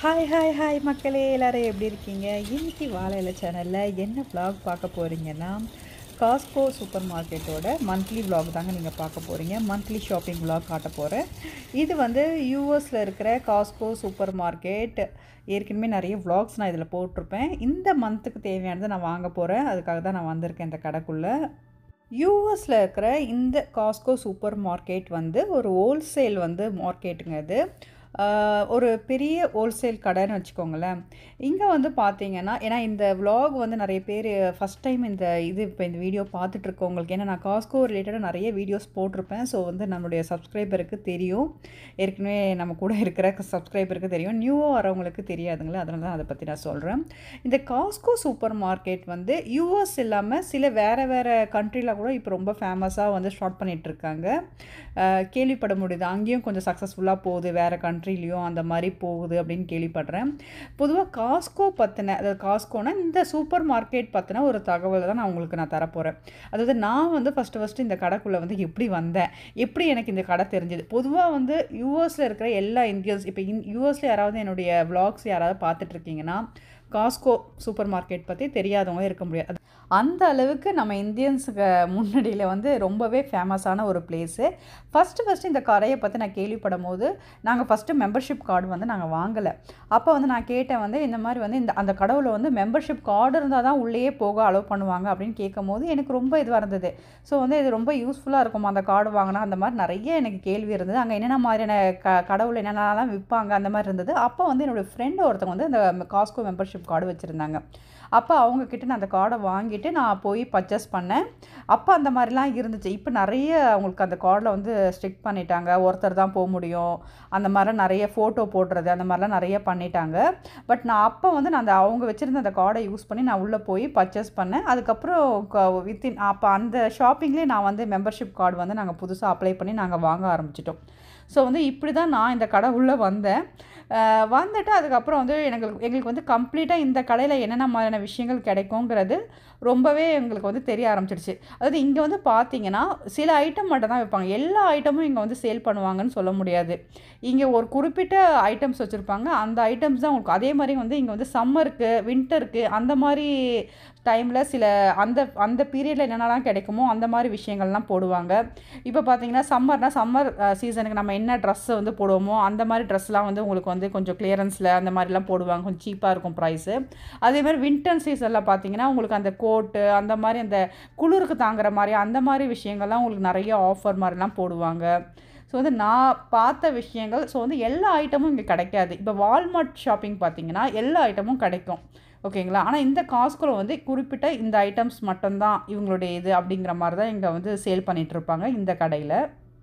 hi hi hi மக்களே எல்லாரும் எப்படி இருக்கீங்க இன்னைக்கு வாழை இலை சேனலில் என்ன vlog பார்க்க போகிறீங்கன்னா காஸ்கோ சூப்பர் மார்க்கெட்டோட மந்த்லி vlog தாங்க நீங்கள் பார்க்க போகிறீங்க மந்த்லி ஷாப்பிங் vlog காட்ட போகிறேன் இது வந்து யூஎஸில் இருக்கிற காஸ்கோ சூப்பர் மார்க்கெட் ஏற்கனவே நிறைய vlogs நான் இதில் போட்டிருப்பேன் இந்த மந்த்துக்கு தேவையானதை நான் வாங்க போகிறேன் அதுக்காக தான் நான் வந்திருக்கேன் இந்த கடைக்குள்ளே யூஎஸில் இருக்கிற இந்த காஸ்கோ சூப்பர் மார்க்கெட் வந்து ஒரு ஹோல்சேல் வந்து மார்க்கெட்டுங்க இது ஆஹ் ஒரு பெரிய ஹோல்சேல் கடைன்னு வச்சுக்கோங்களேன் இங்கே வந்து பார்த்தீங்கன்னா ஏன்னா இந்த vlog வந்து நிறைய பேர் ஃபஸ்ட் டைம் இந்த இது இப்போ இந்த வீடியோ பார்த்துட்டு இருக்கவங்களுக்கு ஏன்னா நான் காஸ்கோ ரிலேட்டடாக நிறைய வீடியோஸ் போட்டிருப்பேன் ஸோ வந்து நம்மளுடைய சப்ஸ்கிரைபருக்கு தெரியும் ஏற்கனவே நம்ம கூட இருக்கிற சப்ஸ்கிரைபருக்கு தெரியும் நியூவாக வரவங்களுக்கு தெரியாதுங்களே அதனால தான் அதை பற்றி நான் சொல்கிறேன் இந்த காஸ்கோ சூப்பர் மார்க்கெட் வந்து யூஎஸ் இல்லாமல் சில வேறு வேறு கண்ட்ரியில் கூட இப்போ ரொம்ப ஃபேமஸாக வந்து ஸ்டார்ட் பண்ணிட்டு இருக்காங்க அஹ் கேள்விப்பட முடியுது அங்கேயும் கொஞ்சம் சக்ஸஸ்ஃபுல்லாக போகுது வேறு கண்ட்ரிலையும் அந்த மாதிரி போகுது அப்படின்னு கேள்விப்படுறேன் பொதுவாக காஸ்கோ பற்றின அதாவது காஸ்கோனா இந்த சூப்பர் மார்க்கெட் பற்றின ஒரு தகவலை தான் நான் உங்களுக்கு நான் தரப்போகிறேன் அதாவது நான் வந்து ஃபஸ்ட்டு ஃபஸ்ட்டு இந்த கடைக்குள்ளே வந்து எப்படி வந்தேன் எப்படி எனக்கு இந்த கடை தெரிஞ்சது பொதுவாக வந்து யூஎஸில் இருக்கிற எல்லா இந்தியன்ஸ் இப்போ இன் யூஎஸில் யாராவது என்னுடைய vlogs யாராவது பார்த்துட்டு இருக்கீங்கன்னா காஸ்கோ சூப்பர் மார்க்கெட் பற்றி தெரியாதவங்க இருக்க முடியாது அந்த அளவுக்கு நம்ம இந்தியன்ஸுக்கு முன்னாடியில் வந்து ரொம்பவே ஃபேமஸான ஒரு பிளேஸு ஃபஸ்ட்டு ஃபஸ்ட்டு இந்த கடையை பற்றி நான் கேள்விப்படும் போது நாங்கள் ஃபஸ்ட்டு மெம்பர்ஷிப் கார்டு வந்து நாங்கள் வாங்கலை அப்போ வந்து நான் கேட்டேன் வந்து இந்த மாதிரி வந்து இந்த அந்த கடவுளை வந்து மெம்பர்ஷிப் கார்டு இருந்தால் தான் உள்ளேயே போக அலோவ் பண்ணுவாங்க அப்படின்னு கேட்கும் போது எனக்கு ரொம்ப இதுவாக இருந்தது ஸோ வந்து இது ரொம்ப யூஸ்ஃபுல்லாக இருக்கும் அந்த கார்டு வாங்கினா அந்த மாதிரி நிறைய எனக்கு கேள்வி இருந்தது அங்கே என்னென்ன மாதிரியான க கடவுள் என்னென்னலாம் விற்பாங்க அந்த மாதிரி இருந்தது அப்போ வந்து என்னோடய ஃப்ரெண்டு ஒருத்தவங்க வந்து அந்த காஸ்கோ மெம்பர்ஷிப் கார்டு வச்சுருந்தாங்க அப்போ அவங்கக்கிட்ட நான் அந்த கார்டை வாங்கிட்டு நான் போய் பர்ச்சேஸ் பண்ணேன் அப்போ அந்த மாதிரிலாம் இருந்துச்சு இப்போ நிறைய அவங்களுக்கு அந்த கார்டில் வந்து ஸ்ட்ரிக் பண்ணிட்டாங்க ஒருத்தர் தான் போக முடியும் அந்த மாதிரிலாம் நிறைய ஃபோட்டோ போடுறது அந்த மாதிரிலாம் நிறைய பண்ணிட்டாங்க பட் நான் அப்போ வந்து நான் அந்த அவங்க வச்சுருந்த அந்த கார்டை யூஸ் பண்ணி நான் உள்ளே போய் பர்ச்சேஸ் பண்ணேன் அதுக்கப்புறம் வித்தின் அப்போ அந்த ஷாப்பிங்லேயே நான் வந்து மெம்பர்ஷிப் கார்டு வந்து நாங்கள் புதுசாக அப்ளை பண்ணி நாங்கள் வாங்க ஆரம்பிச்சிட்டோம் ஸோ வந்து இப்படி தான் நான் இந்த கடை உள்ளே வந்தேன் அஹ் வந்துட்டு அதுக்கப்புறம் வந்து எங்களுக்கு எங்களுக்கு வந்து கம்ப்ளீட்டாக இந்த கடையில் என்னென்ன மாதிரியான விஷயங்கள் கிடைக்குங்கிறது ரொம்பவே எங்களுக்கு வந்து தெரிய ஆரம்பிச்சிடுச்சு அதாவது இங்கே வந்து பார்த்தீங்கன்னா சில ஐட்டம் மட்டும் தான் வைப்பாங்க எல்லா ஐட்டமும் இங்கே வந்து சேல் பண்ணுவாங்கன்னு சொல்ல முடியாது இங்கே ஒரு குறிப்பிட்ட ஐட்டம்ஸ் வச்சுருப்பாங்க அந்த ஐட்டம்ஸ் தான் உங்களுக்கு அதே மாதிரி வந்து இங்கே வந்து சம்மருக்கு வின்டருக்கு அந்த மாதிரி டைமில் சில அந்த அந்த பீரியடில் என்னென்னலாம் கிடைக்குமோ அந்த மாதிரி விஷயங்கள்லாம் போடுவாங்க இப்போ பார்த்தீங்கன்னா சம்மர்னால் சம்மர் சீசனுக்கு நம்ம என்ன ட்ரெஸ்ஸை வந்து போடுவோமோ அந்த மாதிரி ட்ரெஸ்லாம் வந்து உங்களுக்கு வந்து கொஞ்சம் கிளியரன்ஸில் அந்த மாதிரிலாம் போடுவாங்க கொஞ்சம் சீப்பாக இருக்கும் ப்ரைஸு அதே மாதிரி வின்டர் சீசனில் பார்த்தீங்கன்னா உங்களுக்கு அந்த கோட்டு அந்த மாதிரி அந்த குளிருக்கு தாங்குற மாதிரி அந்த மாதிரி விஷயங்கள்லாம் உங்களுக்கு நிறைய ஆஃபர் மாதிரிலாம் போடுவாங்க ஸோ வந்து நான் பார்த்த விஷயங்கள் ஸோ வந்து எல்லா ஐட்டமும் இங்கே கிடைக்காது இப்போ வால்மார்ட் ஷாப்பிங் பார்த்தீங்கன்னா எல்லா ஐட்டமும் கிடைக்கும் ஓகேங்களா ஆனால் இந்த காஸ்கோவில் வந்து குறிப்பிட்ட இந்த ஐட்டம்ஸ் மட்டும்தான் இவங்களுடைய இது அப்படிங்கிற மாதிரி தான் இங்கே வந்து சேல் பண்ணிட்டு இருப்பாங்க இந்த கடையில்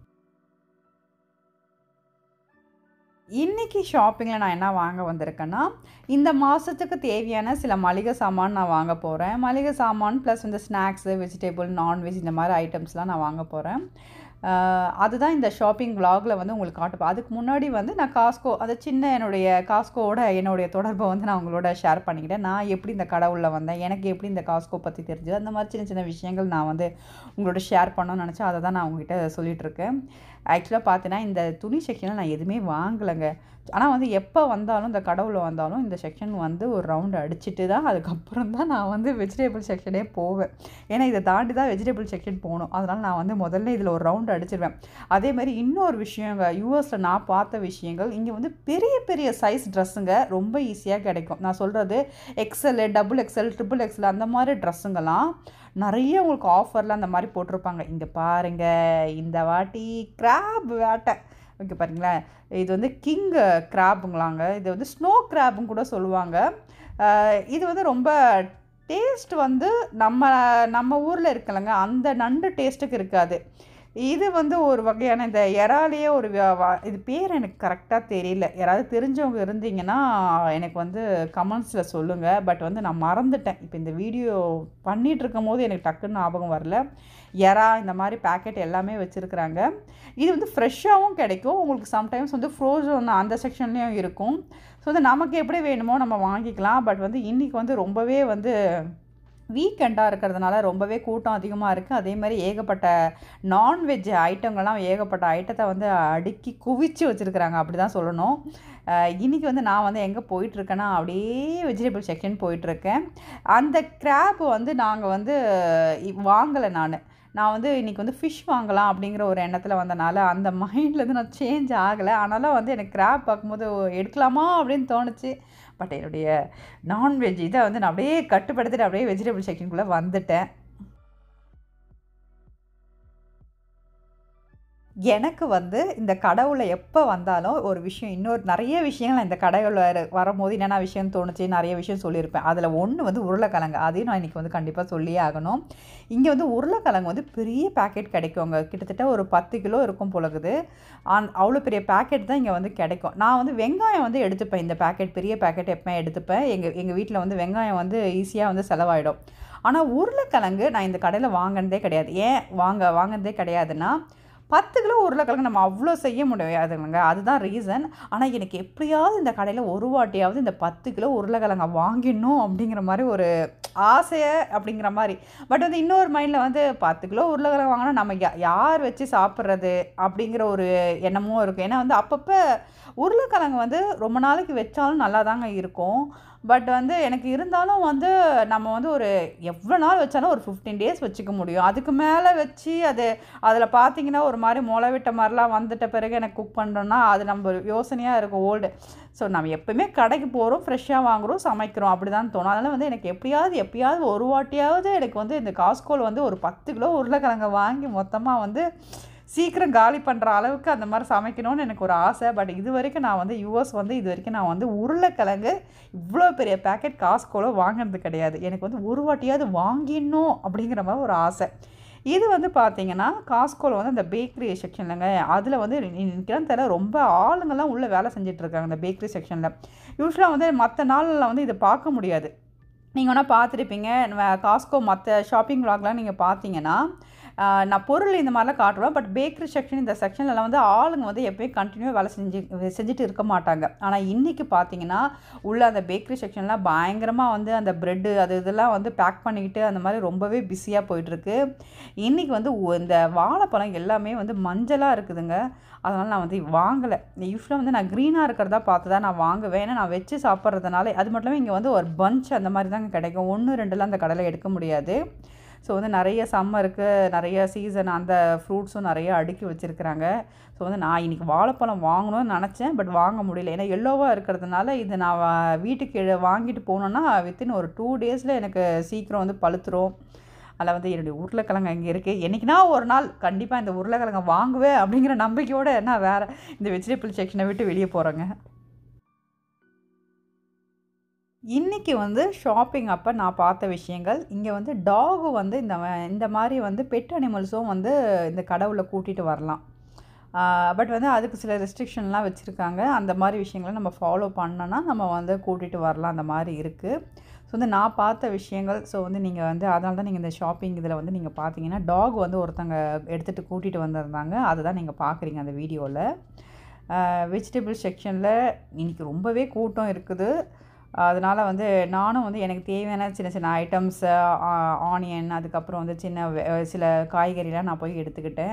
இன்றைக்கி ஷாப்பிங்கில் நான் என்ன வாங்க வந்திருக்கேன்னா இந்த மாதத்துக்கு தேவையான சில மளிகை சாமான் நான் வாங்க போகிறேன் மளிகை சாமான் ப்ளஸ் வந்து ஸ்நாக்ஸு வெஜிடபிள் நான்வெஜ் இந்த மாதிரி ஐட்டம்ஸ்லாம் நான் வாங்க போகிறேன் அதுதான் இந்த ஷாப்பிங் vlogல வந்து உங்களுக்கு காட்டுப்பேன் அதுக்கு முன்னாடி வந்து நான் காஸ்கோ அது சின்ன என்னுடைய காஸ்கோவோட என்னுடைய தொடர்பை வந்து நான் உங்களோட ஷேர் பண்ணிக்கிட்டேன் நான் எப்படி இந்த கடவுளில் வந்தேன் எனக்கு எப்படி இந்த காஸ்கோ பற்றி தெரிஞ்சது அந்த மாதிரி சின்ன சின்ன விஷயங்கள் நான் வந்து உங்களோட ஷேர் பண்ணணும்னு நினச்சேன் அதை தான் நான் உங்ககிட்ட சொல்லிகிட்டு இருக்கேன் ஆக்சுவலாக பார்த்தீங்கன்னா இந்த துணி செக்ஷனில் நான் எதுவுமே வாங்கலைங்க ஆனால் வந்து எப்போ வந்தாலும் இந்த கடவுளில் வந்தாலும் இந்த செக்ஷன் வந்து ஒரு ரவுண்டு அடிச்சுட்டு தான் அதுக்கப்புறம் தான் நான் வந்து வெஜிடபிள் செக்ஷனே போவேன் ஏன்னா இதை தாண்டி தான் வெஜிடபிள் செக்ஷன் போகணும் அதனால் நான் வந்து முதல்ல இதில் ஒரு ரவுண்டு அடிச்சிருவேன் அதே மாதிரி இன்னொரு விஷயங்க யூஎஸில் நான் பார்த்த விஷயங்கள் இங்கே வந்து பெரிய பெரிய சைஸ் ட்ரெஸ்ஸுங்க ரொம்ப ஈஸியாக கிடைக்கும் நான் சொல்கிறது XL double XL triple XL அந்த மாதிரி ட்ரெஸ்ஸுங்கெல்லாம் நிறைய உங்களுக்கு ஆஃபரில் அந்த மாதிரி போட்டிருப்பாங்க இங்கே பாருங்க இந்த வாட்டி கிராப் வேட்டை ஓகே பாருங்களேன் இது வந்து கிங் கிராப்புங்களாங்க இது வந்து ஸ்னோ கிராப்புன்னு கூட சொல்லுவாங்க அஹ் இது வந்து ரொம்ப டேஸ்ட் வந்து நம்ம நம்ம ஊரில் இருக்கலைங்க அந்த நண்டு டேஸ்ட்டுக்கு இருக்காது இது வந்து ஒரு வகையான இந்த இறாலேயே ஒரு வ- வ- இது பேர் எனக்கு கரெக்டாக தெரியல யாராவது தெரிஞ்சவங்க இருந்தீங்கன்னா எனக்கு வந்து கமெண்ட்ஸில் சொல்லுங்கள் பட் வந்து நான் மறந்துட்டேன் இப்போ இந்த வீடியோ பண்ணிகிட்டு இருக்கும் போது எனக்கு டக்குன்னு ஞாபகம் வரல எறா இந்த மாதிரி பேக்கெட் எல்லாமே வச்சுருக்குறாங்க இது வந்து ஃப்ரெஷ்ஷாகவும் கிடைக்கும் உங்களுக்கு சம்டைம்ஸ் வந்து ஃப்ரோசன் அந்த செக்ஷன்லேயும் இருக்கும் ஸோ வந்து நமக்கு எப்படி வேணுமோ நம்ம வாங்கிக்கலாம் பட் வந்து இன்றைக்கி வந்து ரொம்பவே வந்து வீக்கெண்டாக இருக்கிறதுனால ரொம்பவே கூட்டம் அதிகமாக இருக்குது அதே மாதிரி ஏகப்பட்ட நான்வெஜ் ஐட்டங்கள்லாம் ஏகப்பட்ட ஐட்டத்தை வந்து அடுக்கி குவிச்சு வச்சுருக்குறாங்க அப்படி தான் சொல்லணும் அஹ் இன்னைக்கு வந்து நான் வந்து எங்கே போயிட்டுருக்கேன்னா அப்படியே வெஜிடபிள் செக்ஷன் போயிட்டுருக்கேன் அந்த கிராப் வந்து நாங்கள் வந்து வாங்கலை நான் நான் வந்து இன்றைக்கி வந்து ஃபிஷ் வாங்கலாம் அப்படிங்கிற ஒரு எண்ணத்தில் வந்தனால அந்த மைண்ட்லேருந்து நான் சேஞ்ச் ஆகலை ஆனாலும் வந்து எனக்கு கிராப் பார்க்கும்போது எடுக்கலாமா அப்படின்னு தோணுச்சு பட் என்னுடைய நான்வெஜ் இதை வந்து நான் அப்படியே கட்டுப்படுத்திட்டு அப்படியே வெஜிடபிள் செக்ஷனுக்குள்ளே வந்துட்டேன் எனக்கு வந்து இந்த கடவுளை எப்போ வந்தாலும் ஒரு விஷயம் இன்னொரு நிறைய விஷயங்கள் இந்த கடவுளை வரும்போது என்னென்ன விஷயம் தோணுச்சு நிறைய விஷயம் சொல்லியிருப்பேன் அதில் ஒன்று வந்து உருளைக்கிழங்கு அதையும் நான் இன்றைக்கி வந்து கண்டிப்பாக சொல்லியே ஆகணும் இங்கே வந்து உருளைக்கிழங்கு வந்து பெரிய பேக்கெட் கிடைக்குங்க கிட்டத்தட்ட ஒரு பத்து கிலோ இருக்கும் பொழுது அந் அவ்வளோ பெரிய பேக்கெட் தான் இங்கே வந்து கிடைக்கும் நான் வந்து வெங்காயம் வந்து எடுத்துப்பேன் இந்த பேக்கெட் பெரிய பேக்கெட் எப்போ எடுத்துப்பேன் எங்கள் எங்கள் வீட்டில் வந்து வெங்காயம் வந்து ஈஸியாக வந்து செலவாயிடும் ஆனால் உருளைக்கிழங்கு நான் இந்த கடையில் வாங்கினதே கிடையாது ஏன் வாங்க வாங்கினதே கிடையாதுன்னா பத்து கிலோ உருளைக்கிழங்கு நம்ம அவ்வளோ செய்ய முடியாதுங்க அதுதான் ரீசன் ஆனால் எனக்கு எப்படியாவது இந்த கடையில் ஒரு வாட்டியாவது இந்த பத்து கிலோ உருளைக்கிழங்க வாங்கிடணும் அப்படிங்கிற மாதிரி ஒரு ஆசையை அப்படிங்கிற மாதிரி பட் வந்து இன்னொரு மைண்டில் வந்து பத்து கிலோ உருளைக்கிழங்கு வாங்கினா நம்ம யா யார் வச்சு சாப்பிட்றது அப்படிங்கிற ஒரு எண்ணமும் இருக்கும் ஏன்னா வந்து அப்பப்போ உருளைக்கிழங்கு வந்து ரொம்ப நாளைக்கு வச்சாலும் நல்லா தாங்க இருக்கும் பட் வந்து எனக்கு இருந்தாலும் வந்து நம்ம வந்து ஒரு எவ்வளோ நாள் வச்சாலும் ஒரு ஃபிஃப்டீன் டேஸ் வச்சுக்க முடியும் அதுக்கு மேலே வச்சு அது அதில் பார்த்தீங்கன்னா ஒரு மாதிரி முளை விட்ட மாதிரிலாம் வந்துட்ட பிறகு எனக்கு குக் பண்ணுறோன்னா அது நம்ம யோசனையாக இருக்கும் ஓல்டு ஸோ நம்ம எப்போவுமே கடைக்கு போகிறோம் ஃப்ரெஷ்ஷாக வாங்குகிறோம் சமைக்கிறோம் அப்படி தான் தோணும் அதனால் வந்து எனக்கு எப்படியாவது எப்பயாவது ஒரு வாட்டியாவது எனக்கு வந்து இந்த காஸ்கோல் வந்து ஒரு பத்து கிலோ உருளைக்கிழங்க வாங்கி மொத்தமாக வந்து சீக்கிரம் காலி பண்ணுற அளவுக்கு அந்த மாதிரி சமைக்கணும்னு எனக்கு ஒரு ஆசை பட் இது வரைக்கும் நான் வந்து யூஎஸ் வந்து இது வரைக்கும் நான் வந்து உருளைக்கிழங்கு இவ்வளோ பெரிய பேக்கெட் காஸ்கோல வாங்கினது கிடையாது எனக்கு வந்து ஒரு வாட்டியாவது வாங்கிடணும் அப்படிங்கிற மாதிரி ஒரு ஆசை இது வந்து பார்த்தீங்கன்னா காஸ்கோவில் வந்து அந்த பேக்கரி செக்ஷன்லங்க அதில் வந்து நிற்கிறேன் தெரியல ரொம்ப ஆளுங்கள்லாம் உள்ளே வேலை செஞ்சுட்டு இருக்காங்க இந்த பேக்கரி செக்ஷனில் யூஸ்வலாக வந்து மற்ற நாளில் வந்து இதை பார்க்க முடியாது நீங்கள் வேணால் பார்த்துருப்பீங்க காஸ்கோ மற்ற ஷாப்பிங் விளாக்லாம் நீங்கள் பார்த்தீங்கன்னா ஆஹ் நான் பொருள் இந்த மாதிரிலாம் காட்டுவேன் பட் பேக்கரி செக்ஷன் இந்த செக்ஷன்லலாம் வந்து ஆளுங்க வந்து எப்போயும் கண்டினியூ வேலை செஞ்சு செஞ்சுட்டு இருக்க மாட்டாங்க ஆனால் இன்றைக்கி பார்த்தீங்கன்னா உள்ள அந்த பேக்கரி செக்ஷன்லாம் பயங்கரமாக வந்து அந்த ப்ரெட்டு அது இதெல்லாம் வந்து பேக் பண்ணிக்கிட்டு அந்த மாதிரி ரொம்பவே பிஸியாக போயிட்டுருக்கு இன்றைக்கி வந்து ஒ- இந்த வாழைப்பழம் எல்லாமே வந்து மஞ்சளாக இருக்குதுங்க அதனால் நான் வந்து வாங்கலை யூஸ்வலாக வந்து நான் க்ரீனாக இருக்கிறதா பார்த்து தான் நான் வாங்குவேன் ஏன்னா நான் வச்சு சாப்பிட்றதுனால அது மட்டும் இல்லாமல் இங்கே வந்து ஒரு பஞ்ச் அந்த மாதிரி தாங்க கிடைக்கும் ஒன்று ரெண்டுலாம் அந்த கடையில் எடுக்க முடியாது ஸோ வந்து நிறைய சம்மருக்கு நிறைய சீசன் அந்த ஃப்ரூட்ஸும் நிறைய அடுக்கி வச்சுருக்குறாங்க ஸோ வந்து நான் இன்றைக்கி வாழைப்பழம் வாங்கணும்னு நினச்சேன் பட் வாங்க முடியல ஏன்னா எல்லோவாக இருக்கிறதுனால இது நான் வா- வீட்டுக்கு எ- வாங்கிட்டு போனோன்னா வித்தின் ஒரு டூ டேஸில் எனக்கு சீக்கிரம் வந்து பழுத்துரும் அதில் வந்து என்னுடைய உருளைக்கிழங்கு அங்கே இருக்குது என்றைக்குனா ஒரு நாள் கண்டிப்பாக இந்த உருளைக்கிழங்கை வாங்குவேன் அப்படிங்கிற நம்பிக்கையோடு நான் வேறு இந்த வெஜிடபிள் செக்ஷனை விட்டு வெளியே போகிறேங்க இன்றைக்கி வந்து ஷாப்பிங் அப்போ நான் பார்த்த விஷயங்கள் இங்கே வந்து டாகு வந்து இந்த ம- இந்த மாதிரி வந்து பெட் அனிமல்ஸும் வந்து இந்த கடவுளை கூட்டிகிட்டு வரலாம் பட் வந்து அதுக்கு சில ரெஸ்ட்ரிக்ஷன்லாம் வச்சுருக்காங்க அந்த மாதிரி விஷயங்களை நம்ம ஃபாலோ பண்ணோன்னா நம்ம வந்து கூட்டிகிட்டு வரலாம் அந்த மாதிரி இருக்குது ஸோ வந்து நான் பார்த்த விஷயங்கள் ஸோ வந்து நீங்கள் வந்து அதனால தான் நீங்கள் இந்த ஷாப்பிங் இதில் வந்து நீங்கள் பார்த்தீங்கன்னா டாக் வந்து ஒருத்தங்க எடுத்துகிட்டு கூட்டிகிட்டு வந்திருந்தாங்க அதை தான் நீங்கள் பார்க்குறீங்க அந்த வீடியோவில் வெஜிடபிள் செக்ஷனில் இன்றைக்கி ரொம்பவே கூட்டம் இருக்குது அதனால் வந்து நானும் வந்து எனக்கு தேவையான சின்ன சின்ன ஐட்டம்ஸ் ஆனியன் அதுக்கப்புறம் வந்து சின்ன வெ- சில காய்கறிலாம் நான் போய் எடுத்துக்கிட்டேன்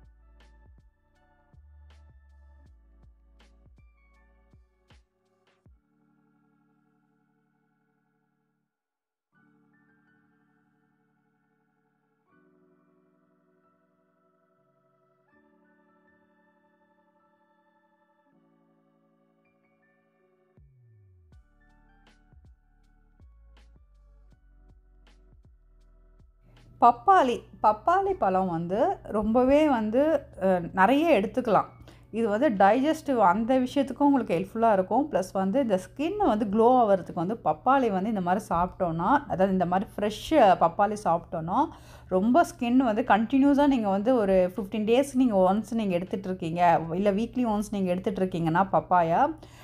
பப்பாளி பப்பாளி பழம் வந்து ரொம்பவே வந்து அஹ், நிறைய எடுத்துக்கலாம் இது வந்து டைஜஸ்டிவ் அந்த விஷயத்துக்கும் உங்களுக்கு ஹெல்ப்ஃபுல்லாக இருக்கும் ப்ளஸ் வந்து இந்த ஸ்கின் வந்து க்ளோ ஆகிறதுக்கு வந்து பப்பாளி வந்து இந்த மாதிரி சாப்பிட்டோன்னா அதாவது இந்த மாதிரி ஃப்ரெஷ் பப்பாளி சாப்பிட்டோன்னா ரொம்ப ஸ்கின் வந்து கண்டினியூஸாக நீங்கள் வந்து ஒரு ஃபிஃப்டீன் டேஸ் நீங்கள் ஒன்ஸ் நீங்கள் எடுத்துகிட்டு இருக்கீங்க இல்லை வீக்லி ஒன்ஸ் நீங்கள் எடுத்துகிட்டு இருக்கீங்கன்னா பப்பாயா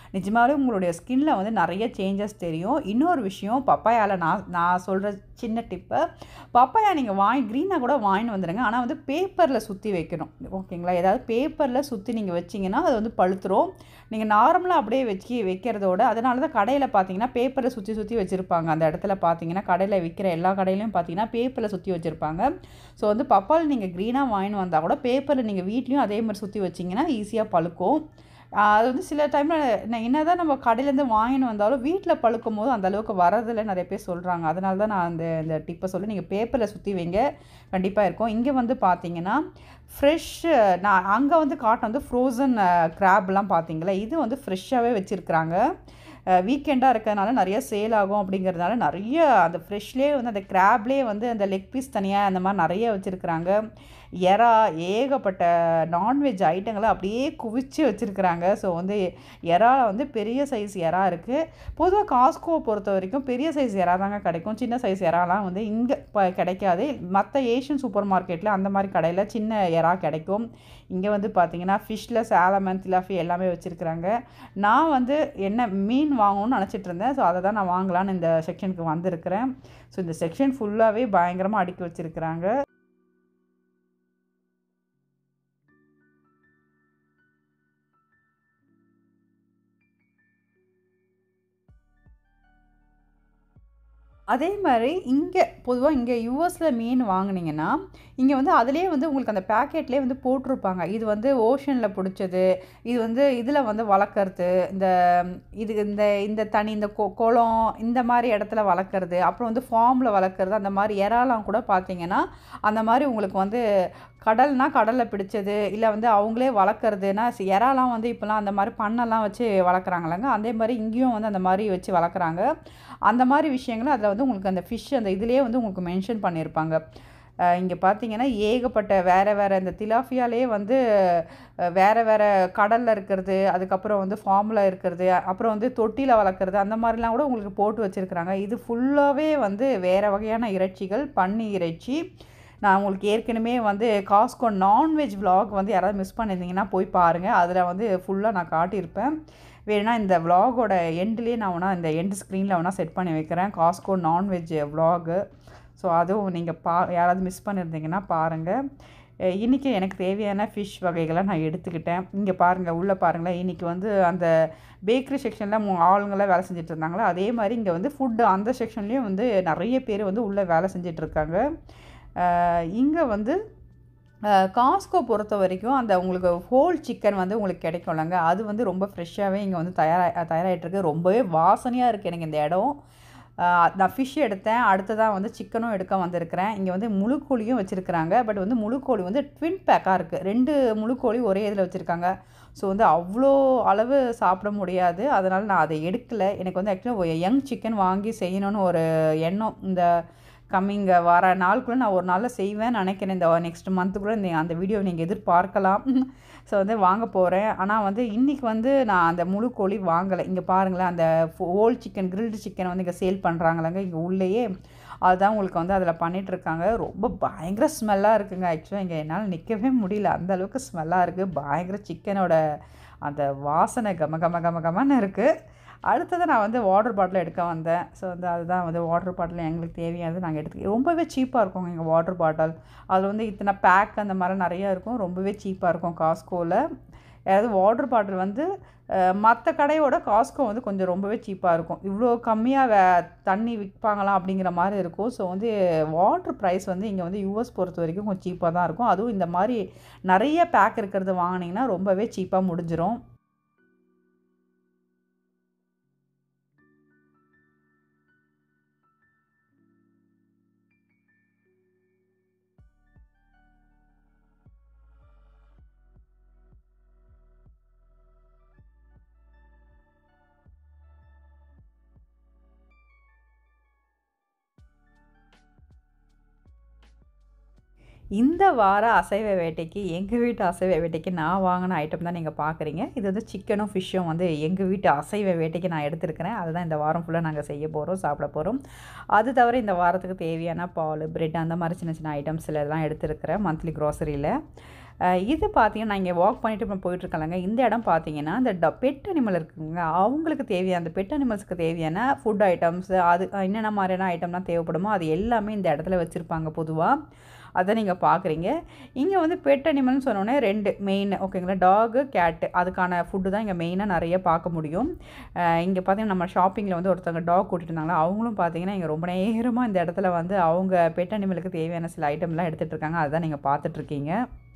நிஜமாவே உங்களுடைய ஸ்கின்ல வந்து நிறைய சேஞ்சஸ் தெரியும் இன்னொரு விஷயம் பப்பாயாவில் நான் நான் சொல்கிற சின்ன டிப்பு பப்பாயா நீங்கள் வாங்கி க்ரீனாக கூட வாங்கிட்டு வந்துடுங்க ஆனால் வந்து பேப்பரில் சுற்றி வைக்கணும் ஓகேங்களா ஏதாவது பேப்பரில் சுற்றி நீங்கள் வச்சிங்கன்னா அது வந்து பழுத்துரும் நீங்கள் நார்மலாக அப்படியே வச்சு வைக்கிறதோட அதனால தான் கடையில் பார்த்தீங்கன்னா பேப்பரை சுற்றி சுற்றி வச்சுருப்பாங்க அந்த இடத்துல பார்த்தீங்கன்னா கடையில் விற்கிற எல்லா கடையிலையும் பார்த்தீங்கன்னா பேப்பரில் சுற்றி வச்சுருப்பாங்க ஸோ வந்து பப்பால் நீங்கள் க்ரீனாக வாங்கிட்டு வந்தால் கூட பேப்பரில் நீங்கள் வீட்லேயும் அதே மாதிரி சுற்றி வச்சிங்கன்னா ஈஸியாக பழுக்கும் ஆஹ் அது வந்து சில டைமில் என்ன தான் நம்ம கடையிலேருந்து வாங்கின்னு வந்தாலும் வீட்டில் பழுக்கும் போது அந்த அளவுக்கு வரதில்லை நிறைய பேர் சொல்கிறாங்க அதனால தான் நான் அந்த இந்த டிப்பை சொல்லி நீங்கள் பேப்பரில் சுற்றி வைங்க கண்டிப்பாக இருக்கும் இங்கே வந்து பார்த்தீங்கன்னா ஃப்ரெஷ் நான் அங்கே வந்து காட்டன் வந்து ஃப்ரோசன் கிராப்லாம் பார்த்தீங்களா இது வந்து ஃப்ரெஷ்ஷாகவே வச்சுருக்குறாங்க வீக்கெண்டாக இருக்கிறதுனால நிறைய சேல் ஆகும் அப்படிங்கிறதுனால நிறைய அந்த ஃப்ரெஷ்லேயே வந்து அந்த கிராப்லேயே வந்து அந்த லெக் பீஸ் தனியாக அந்த மாதிரி நிறைய வச்சுருக்குறாங்க எறா ஏகப்பட்ட நான்வெஜ் ஐட்டங்களை அப்படியே குவிச்சு வச்சுருக்குறாங்க ஸோ வந்து எறா வந்து பெரிய சைஸ் எறா இருக்குது பொதுவாக காஸ்கோவை பொறுத்த வரைக்கும் பெரிய சைஸ் எறா தாங்க கிடைக்கும் சின்ன சைஸ் எறாலாம் வந்து இங்கே இப்போ கிடைக்காது மற்ற ஏஷியன் சூப்பர் மார்க்கெட்டில் அந்த மாதிரி கடையில் சின்ன எறா கிடைக்கும் இங்கே வந்து பார்த்தீங்கன்னா ஃபிஷ்ஷில் சாலமன் திலாஃபி எல்லாமே வச்சுருக்குறாங்க நான் வந்து என்ன மீன் வாங்கணும்னு நினச்சிட்டு இருந்தேன் ஸோ அதை தான் நான் வாங்கலான்னு இந்த செக்ஷனுக்கு வந்திருக்கிறேன் ஸோ இந்த செக்ஷன் ஃபுல்லாகவே பயங்கரமாக அடுக்கி வச்சுருக்குறாங்க அதே மாதிரி இங்கே பொதுவாக இங்கே யூஎஸில் மீன் வாங்குனீங்கன்னா இங்கே வந்து அதிலே வந்து உங்களுக்கு அந்த பேக்கெட்லேயே வந்து போட்டிருப்பாங்க இது வந்து ஓஷனில் பிடிச்சது இது வந்து இதில் வந்து வளர்க்குறது இந்த இது இந்த இந்த தனி இந்த கொ குளம் இந்த மாதிரி இடத்துல வளர்க்குறது அப்புறம் வந்து ஃபார்மில் வளர்க்குறது அந்த மாதிரி இறாலாம் கூட பார்த்தீங்கன்னா அந்த மாதிரி உங்களுக்கு வந்து கடல்னா கடலில் பிடிச்சது இல்லை வந்து அவங்களே வளர்க்குறதுனா இறாலாம் வந்து இப்போலாம் அந்த மாதிரி பண்ணெல்லாம் வச்சு வளர்க்குறாங்களங்க அதே மாதிரி இங்கேயும் வந்து அந்த மாதிரி வச்சு வளர்க்குறாங்க அந்த மாதிரி விஷயங்களும் அதில் வந்து உங்களுக்கு அந்த ஃபிஷ் அந்த இதுலேயே வந்து உங்களுக்கு மென்ஷன் பண்ணியிருப்பாங்க இங்கே பார்த்தீங்கன்னா ஏகப்பட்ட வேறு வேறு இந்த திலாஃபியாலே வந்து அஹ், வேறு வேறு கடலில் இருக்கிறது அதுக்கப்புறம் வந்து ஃபார்மில் இருக்கிறது அப்புறம் வந்து தொட்டியில் வளர்க்குறது அந்த மாதிரிலாம் கூட உங்களுக்கு போட்டு வச்சுருக்குறாங்க இது ஃபுல்லாகவே வந்து வேறு வகையான இறைச்சிகள் பன்னி இறைச்சி நான் உங்களுக்கு ஏற்கனவே வந்து காஸ்கோ நான்வெஜ் vlog வந்து யாராவது மிஸ் பண்ணியிருந்தீங்கன்னா போய் பாருங்கள் அதில் வந்து ஃபுல்லாக நான் காட்டியிருப்பேன் வேணும்னா இந்த vlog-ஓட எண்ட்லேயே நான் வேணா இந்த எண்ட் ஸ்க்ரீனில் வேணால் செட் பண்ணி வைக்கிறேன் காஸ்கோ நான்வெஜ் vlog ஸோ அதுவும் நீங்கள் பா யாராவது மிஸ் பண்ணியிருந்தீங்கன்னா பாருங்கள் இன்றைக்கி எனக்கு தேவையான ஃபிஷ் வகைகளை நான் எடுத்துக்கிட்டேன் இங்கே பாருங்கள் உள்ளே பாருங்களேன் இன்றைக்கி வந்து அந்த பேக்கரி செக்ஷனில் ஆளுங்களாம் வேலை செஞ்சுட்டு இருந்தாங்களா அதே மாதிரி இங்கே வந்து ஃபுட்டு அந்த செக்ஷன்லேயும் வந்து நிறைய பேர் வந்து உள்ளே வேலை செஞ்சுட்டு இருக்காங்க இங்கே வந்து காஸ்கோ பொறுத்த வரைக்கும் அந்த உங்களுக்கு ஹோல் சிக்கன் வந்து உங்களுக்கு கிடைக்கும்லங்க அது வந்து ரொம்ப ஃப்ரெஷ்ஷாகவே இங்கே வந்து தயாரா தயாராகிட்டுருக்கு ரொம்பவே வாசனையாக இருக்குது எனக்கு இந்த இடம் ஆஹ் நான் ஃபிஷ் எடுத்தேன் அடுத்ததாக வந்து சிக்கனும் எடுக்க வந்திருக்கிறேன் இங்கே வந்து முழு கோழியும் வச்சுருக்குறாங்க பட் வந்து முழு கோழி வந்து ட்வின் பேக்காக இருக்குது ரெண்டு முழு கோழி ஒரே இதில் வச்சுருக்காங்க ஸோ வந்து அவ்வளோ அளவு சாப்பிட முடியாது அதனால் நான் அதை எடுக்கலை எனக்கு வந்து ஆக்சுவலாக யங் சிக்கன் வாங்கி செய்யணும்னு ஒரு எண்ணம் இந்த கம்மிங் வர நாளுக்குள்ளே நான் ஒரு நாளில் செய்வேன் நினைக்கிறேன் இந்த நெக்ஸ்ட் மந்த்துக்குள்ளே இந்த அந்த வீடியோ நீங்கள் எதிர்பார்க்கலாம் ஸோ வந்து வாங்க போகிறேன் ஆனால் வந்து இன்றைக்கி வந்து நான் அந்த முழு கோழி வாங்கலை இங்கே பாருங்களேன் அந்த ஹோல் சிக்கன் கிரில்டு சிக்கன் வந்து இங்கே சேல் பண்ணுறாங்களங்க இங்கே உள்ளேயே அதுதான் உங்களுக்கு வந்து அதில் பண்ணிகிட்ருக்காங்க ரொம்ப பயங்கர ஸ்மெல்லாக இருக்குங்க ஆக்சுவலாக இங்கே என்னால் நிற்கவே முடியல அந்த அளவுக்கு ஸ்மெல்லாக இருக்குது பயங்கர சிக்கனோட அந்த வாசனை கம கம கம கமன்னு இருக்குது அடுத்தது நான் வந்து வாட்டர் பாட்டில் எடுக்க வந்தேன் ஸோ வந்து அதுதான் வந்து வாட்டர் பாட்டில் எங்களுக்கு தேவையானது நாங்கள் எடுத்து ரொம்பவே சீப்பாக இருக்கும் எங்கள் வாட்டர் பாட்டில் அதில் வந்து இத்தனை பேக் அந்த மாதிரி நிறையா இருக்கும் ரொம்பவே சீப்பாக இருக்கும் காஸ்கோவில் அதாவது வாட்டர் பாட்டில் வந்து மற்ற கடையோட காஸ்கோ வந்து கொஞ்சம் ரொம்பவே சீப்பாக இருக்கும் இவ்வளோ கம்மியாக வே தண்ணி விற்பாங்களாம் அப்படிங்கிற மாதிரி இருக்கும் ஸோ வந்து வாட்டர் ப்ரைஸ் வந்து இங்கே வந்து யூஎஸ் பொறுத்த வரைக்கும் கொஞ்சம் சீப்பாக தான் இருக்கும் அதுவும் இந்த மாதிரி நிறைய பேக் இருக்கிறது வாங்கினீங்கன்னா ரொம்பவே சீப்பாக முடிஞ்சிரும் இந்த வார அசைவ வேட்டைக்கு எங்கள் வீட்டு அசைவ வேட்டைக்கு நான் வாங்கின ஐட்டம் தான் நீங்கள் பார்க்குறீங்க இது வந்து சிக்கனும் ஃபிஷ்ஷும் வந்து எங்கள் வீட்டு அசைவ வேட்டைக்கு நான் எடுத்திருக்கிறேன் அதுதான் இந்த வாரம் ஃபுல்லாக நாங்கள் செய்ய போகிறோம் சாப்பிட போகிறோம் அது தவிர இந்த வாரத்துக்கு தேவையான பால் பிரெட் அந்த மாதிரி சின்ன சின்ன ஐட்டம்ஸ் எல்லாம் எடுத்திருக்கிறேன் மந்த்லி க்ராசரியில் அஹ் இது பார்த்தீங்கன்னா நான் இங்கே வாக் பண்ணிட்டு இப்போ போயிட்டுருக்கலங்க இந்த இடம் பார்த்தீங்கன்னா இந்த ட பெட் அனிமல் இருக்குங்க அவங்களுக்கு தேவையான அந்த பெட் அனிமல்ஸ்க்கு தேவையான ஃபுட் ஐட்டம்ஸ் அது என்னென்ன மாதிரியான ஐட்டம்லாம் தேவைப்படுமோ அது எல்லாமே இந்த இடத்துல வச்சுருப்பாங்க பொதுவாக அதை நீங்கள் பார்க்குறீங்க இங்கே வந்து பெட் அனிமல்னு சொன்னோன்னே ரெண்டு மெயின் ஓகேங்களா டாகு கேட்டு அதுக்கான ஃபுட்டு தான் இங்கே மெயினாக நிறைய பார்க்க முடியும் இங்கே பார்த்தீங்கன்னா நம்ம ஷாப்பிங்கில் வந்து ஒருத்தவங்க டாக் கூட்டிட்டு இருந்தாங்களா அவங்களும் பார்த்தீங்கன்னா இங்கே ரொம்ப நேரமாக இந்த இடத்துல வந்து அவங்க பெட் அனிமலுக்கு தேவையான சில ஐட்டம்லாம் எடுத்துகிட்டு இருக்காங்க அதுதான் நீங்கள் பார்த்துட்ருக்கீங்க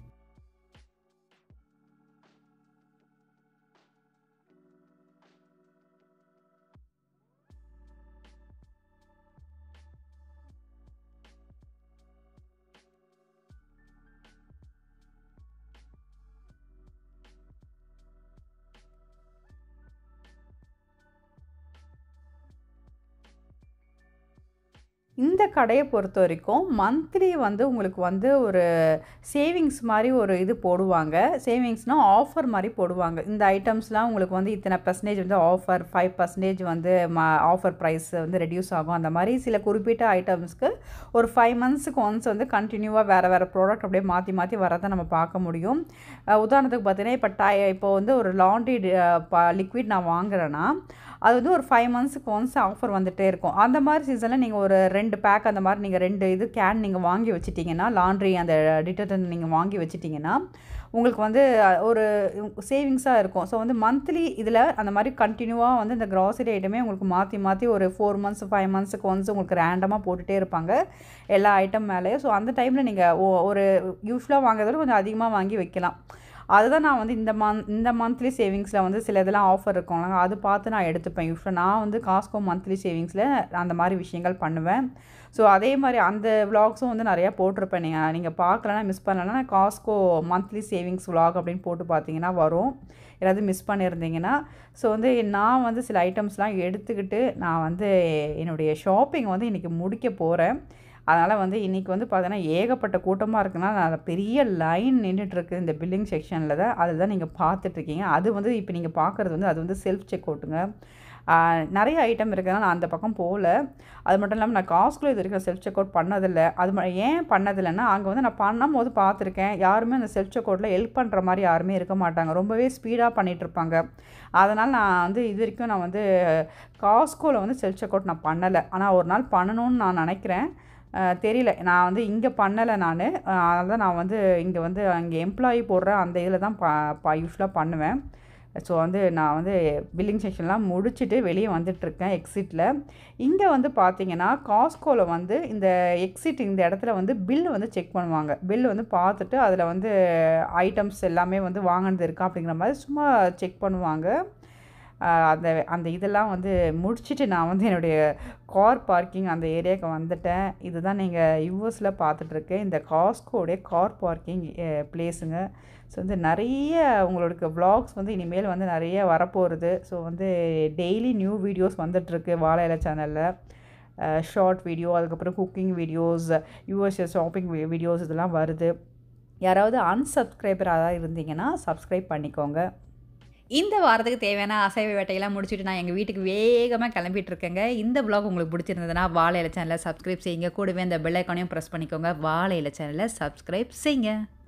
இந்த கடையை பொறுத்த வரைக்கும் மந்த்லி வந்து உங்களுக்கு வந்து ஒரு சேவிங்ஸ் மாதிரி ஒரு இது போடுவாங்க சேவிங்ஸ்னால் ஆஃபர் மாதிரி போடுவாங்க இந்த ஐட்டம்ஸ்லாம் உங்களுக்கு வந்து இத்தனை பர்சன்டேஜ் வந்து ஆஃபர் ஃபைவ் பர்சன்டேஜ் வந்து ம ஆஃபர் ப்ரைஸ் வந்து ரெடியூஸ் ஆகும் அந்த மாதிரி சில குறிப்பிட்ட ஐட்டம்ஸ்க்கு ஒரு ஃபைவ் மந்த்ஸுக்கு ஒன்ஸ் வந்து கண்டினியூவாக வேறு வேறு ப்ராடக்ட் அப்படியே மாற்றி மாற்றி வரதை நம்ம பார்க்க முடியும் அஹ் உதாரணத்துக்கு பார்த்தீங்கன்னா இப்போ டை இப்போ வந்து ஒரு லாண்ட்ரி லிக்விட் நான் வாங்குறேன்னா அது வந்து ஒரு ஃபைவ் மந்த்ஸுக்கு ஒன்ஸ் ஆஃபர் வந்துகிட்டே இருக்கும் அந்த மாதிரி சீசனில் நீங்கள் ஒரு ரெண்டு பேக் அந்த மாதிரி நீங்கள் ரெண்டு இது கேன் நீங்கள் வாங்கி வச்சிட்டிங்கன்னா லாண்ட்ரி அந்த டிட்டர்ஜென்ட் நீங்கள் வாங்கி வச்சிட்டிங்கன்னா உங்களுக்கு வந்து அஹ், ஒரு சேவிங்ஸாக இருக்கும் ஸோ வந்து மந்த்லி இதில் அந்த மாதிரி கண்டினியூவாக வந்து இந்த க்ராசரி ஐட்டமே உங்களுக்கு மாற்றி மாற்றி ஒரு ஃபோர் மந்த்ஸ் ஃபைவ் மந்த்ஸுக்கு ஒன்ஸ் உங்களுக்கு ரேண்டமாக போட்டுகிட்டே இருப்பாங்க எல்லா ஐட்டம் மேலேயும் ஸோ அந்த டைமில் நீங்கள் ஒரு யூஸ்வலாக வாங்குறத விட கொஞ்சம் அதிகமாக வாங்கி வைக்கலாம் அதுதான் நான் வந்து இந்த மந்த் இந்த மந்த்லி சேவிங்ஸில் வந்து சில இதெல்லாம் ஆஃபர் இருக்கும்ல அது பார்த்து நான் எடுத்துப்பேன் யூஸ்வலாக நான் வந்து காஸ்கோ மந்த்லி சேவிங்ஸில் அந்த மாதிரி விஷயங்கள் பண்ணுவேன் ஸோ அதே மாதிரி அந்த விலாக்ஸும் வந்து நிறையா போட்டிருப்பேன் நீங்கள் நீங்கள் பார்க்கலன்னா மிஸ் பண்ணலன்னா காஸ்கோ மந்த்லி சேவிங்ஸ் விலாக் அப்படின்னு போட்டு பார்த்தீங்கன்னா வரும் ஏதாவது மிஸ் பண்ணியிருந்தீங்கன்னா ஸோ வந்து நான் வந்து சில ஐட்டம்ஸ்லாம் எடுத்துக்கிட்டு நான் வந்து என்னுடைய ஷாப்பிங் வந்து இன்றைக்கி முடிக்க போகிறேன் அதனால் வந்து இன்றைக்கி வந்து பார்த்தீங்கன்னா ஏகப்பட்ட கூட்டமாக இருக்குன்னா நான் பெரிய லைன் நின்றுட்டுருக்கு இந்த பில்லிங் செக்ஷனில் தான் அதுதான் நீங்கள் பார்த்துட்ருக்கீங்க அது வந்து இப்போ நீங்கள் பார்க்குறது வந்து அது வந்து செல்ஃப் செக் அவுட்டுங்க நிறைய ஐட்டம் இருக்குதுன்னா நான் அந்த பக்கம் போகல அது மட்டும் இல்லாமல் நான் காஸ்ட்ல இது வரைக்கும் செல்ஃப் செக் அவுட் பண்ணதில்லை அது ம- ஏன் பண்ணதில்லைன்னா அங்கே வந்து நான் பண்ணும்போது பார்த்துருக்கேன் யாருமே அந்த செல்ஃப் செக் அவுட்டில் ஹெல்ப் பண்ணுற மாதிரி யாருமே இருக்க மாட்டாங்க ரொம்பவே ஸ்பீடாக பண்ணிகிட்டு இருப்பாங்க அதனால் நான் வந்து இது வரைக்கும் நான் வந்து காஸ்கோவில் வந்து செல்ஃப் செக் அவுட் நான் பண்ணலை ஆனால் ஒரு நாள் பண்ணணும்னு நான் நினைக்கிறேன் அஹ் தெரியல நான் வந்து இங்கே பண்ணலை நான் அதனால தான் நான் வந்து இங்கே வந்து அங்கே எம்ப்ளாயி போடுற அந்த இதில் தான் ப ப யூஸ்வலாக பண்ணுவேன் ஸோ வந்து நான் வந்து பில்லிங் செக்ஷன்லாம் முடிச்சுட்டு வெளியே வந்துட்டுருக்கேன் எக்ஸிட்டில் இங்கே வந்து பார்த்தீங்கன்னா காஸ்கோவில் வந்து இந்த எக்ஸிட் இந்த இடத்துல வந்து பில் வந்து செக் பண்ணுவாங்க பில் வந்து பார்த்துட்டு அதில் வந்து ஐட்டம்ஸ் எல்லாமே வந்து வாங்கினது இருக்கா அப்படிங்கிற மாதிரி சும்மா செக் பண்ணுவாங்க ஆஹ் அந்த அந்த இதெல்லாம் வந்து முடிச்சுட்டு நான் வந்து என்னுடைய கார் பார்க்கிங் அந்த ஏரியாவுக்கு வந்துட்டேன் இதுதான் நீங்கள் யூஎஸில் பார்த்துட்ருக்கேன் இந்த காஸ்கோடைய கார் பார்க்கிங் பிளேஸுங்க ஸோ வந்து நிறைய உங்களோட vlogs வந்து இனிமேல் வந்து நிறைய வரப்போகிறது ஸோ வந்து டெய்லி நியூ வீடியோஸ் வந்துட்டுருக்கு வாழை இலை சேனலில் ஷார்ட் வீடியோ அதுக்கப்புறம் குக்கிங் வீடியோஸ் யூஎஸ்எஸ் ஷாப்பிங் வீடியோஸ் இதெல்லாம் வருது யாராவது அன்சப்ஸ்கிரைபராக இருந்தீங்கன்னா சப்ஸ்கிரைப் பண்ணிக்கோங்க இந்த வாரத்துக்கு தேவையான அசைவ வேட்டையெல்லாம் முடிச்சுட்டு நான் எங்கள் வீட்டுக்கு வேகமாக கிளம்பிட்டு இருக்கேங்க இந்த vlog உங்களுக்கு பிடிச்சிருந்ததுன்னா வாழை இலை சேனலை சப்ஸ்கிரைப் செய்யுங்க கூடவே அந்த பெல் ஐக்கானையும் ப்ரெஸ் பண்ணிக்கோங்க வாழை இலை சேனலை சப்ஸ்கிரைப் செய்யுங்க